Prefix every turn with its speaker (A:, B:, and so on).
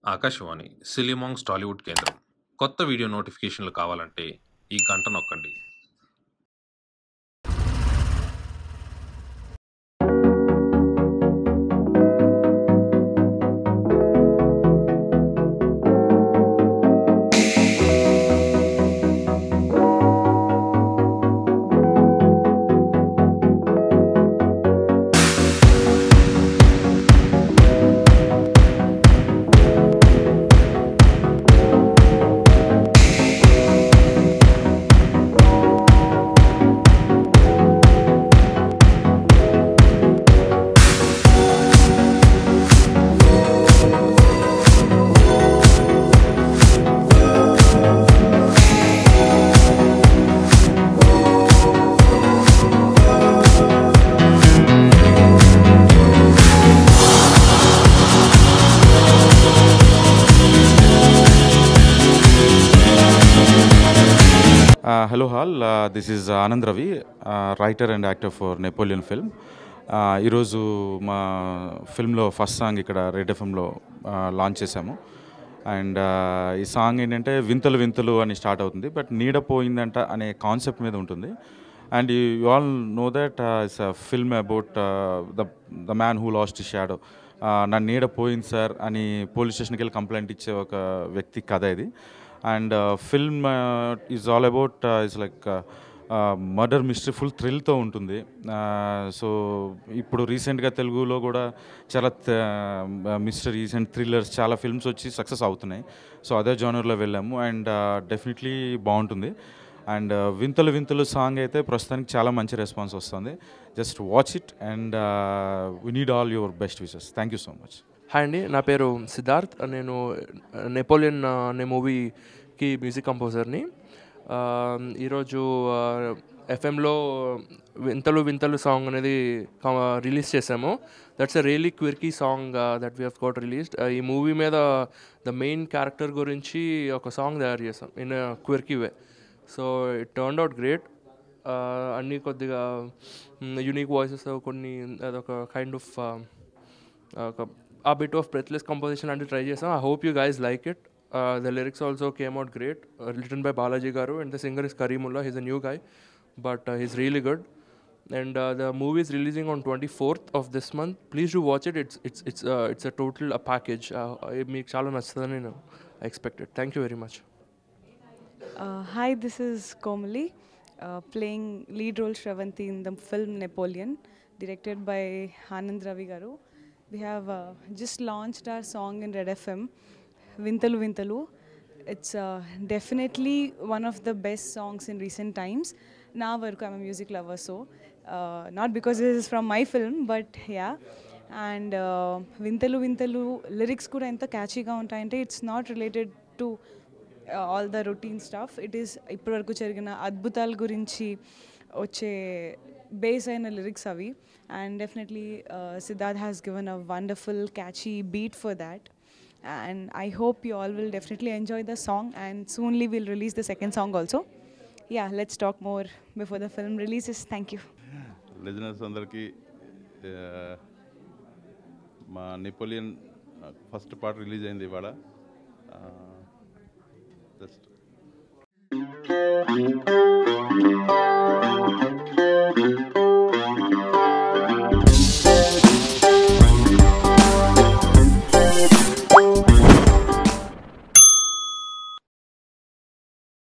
A: ఆకాశవాణి సిలిమాంగ్స్ టాలీవుడ్ కేంద్రం కొత్త వీడియో నోటిఫికేషన్లు కావాలంటే ఈ గంట నొక్కండి
B: Uh, hello, all. Uh, this is Anand Ravi, uh, writer and actor for Napoleon film. Uh, ఈరోజు మా ఫిల్మ్లో ఫస్ట్ సాంగ్ ఇక్కడ రెడ్ ఎఫ్ఎంలో లాంచ్ చేశాము అండ్ ఈ సాంగ్ ఏంటంటే వింతలు వింతలు అని స్టార్ట్ అవుతుంది బట్ నీడ పోయిందంట అనే కాన్సెప్ట్ మీద ఉంటుంది and you all know that it's a film about the the man who lost shadow నా నీడ పోయింది సార్ అని పోలీస్ స్టేషన్కి వెళ్ళి కంప్లైంట్ ఇచ్చే ఒక వ్యక్తి కథ ఇది and film is all about it's like murder mystery full థ్రిల్తో ఉంటుంది సో ఇప్పుడు రీసెంట్గా తెలుగులో కూడా చాలా మిస్టరీస్ అండ్ థ్రిల్లర్స్ చాలా ఫిల్మ్స్ వచ్చి సక్సెస్ అవుతున్నాయి సో అదే జానర్లో వెళ్ళాము అండ్ డెఫినెట్లీ బాగుంటుంది అండ్ వింతలు వింతలు సాంగ్ అయితే ప్రస్తుతానికి చాలా మంచి రెస్పాన్స్ వస్తుంది just watch it and we need all your best wishes thank you so much
C: hi అండి నా పేరు సిద్ధార్థ్ నేను నెపోలియన్ అనే మూవీకి మ్యూజిక్ కంపోజర్ని ఆ, ఈరోజు ఎఫ్ఎంలో వింతలు వింతలు సాంగ్ అనేది రిలీజ్ చేసాము that's a really quirky song that we have got released ఈ మూవీ మీద ద మెయిన్ క్యారెక్టర్ గురించి ఒక సాంగ్ తయారు చేసాం in quirky way so it turn out great అన్నీ కొద్దిగా యూనిక్ వాయిసెస్ కొన్ని అదొక కైండ్ ఆఫ్ ఒక ఆ బిట్ ఆఫ్ బ్రెత్లెస్ కంపోజిషన్ అంటే ట్రై చేసాం I hope you guys like it the lyrics also came out great written by Balaji garu and the singer is Kareemullah he's a new guy but he's really good and the movie is releasing on twenty fourth of this month please do watch it it's it's it's it's a total a package మీకు చాలా నచ్చుతుందని నేను expected thank you very much
D: Uh, hi, this is Komali, uh, playing lead role Shravanti in the film Napoleon, directed by Anand Ravi Garu. We have uh, just launched our song in Red FM, Vintalu Vintalu. It's uh, definitely one of the best songs in recent times. Now, I'm a music lover, so uh, not because this is from my film, but yeah. And వింతలు వింతలు lyrics కూడా ఎంత క్యాచీగా ఉంటాయంటే it's not related to all the routine stuff it is ఇప్పటివరకు జరిగిన అద్భుతాల గురించి వచ్చే బేస్ అయిన లిరిక్స్ అవి and definitely Siddharth has given a wonderful catchy beat for that and I hope you all will definitely enjoy the song and soonly will release the second song also yeah let's talk more before the film releases thank you
E: listeners అందరికీ ఆ, మా Napoleon first part release అయింది ఇవాళ just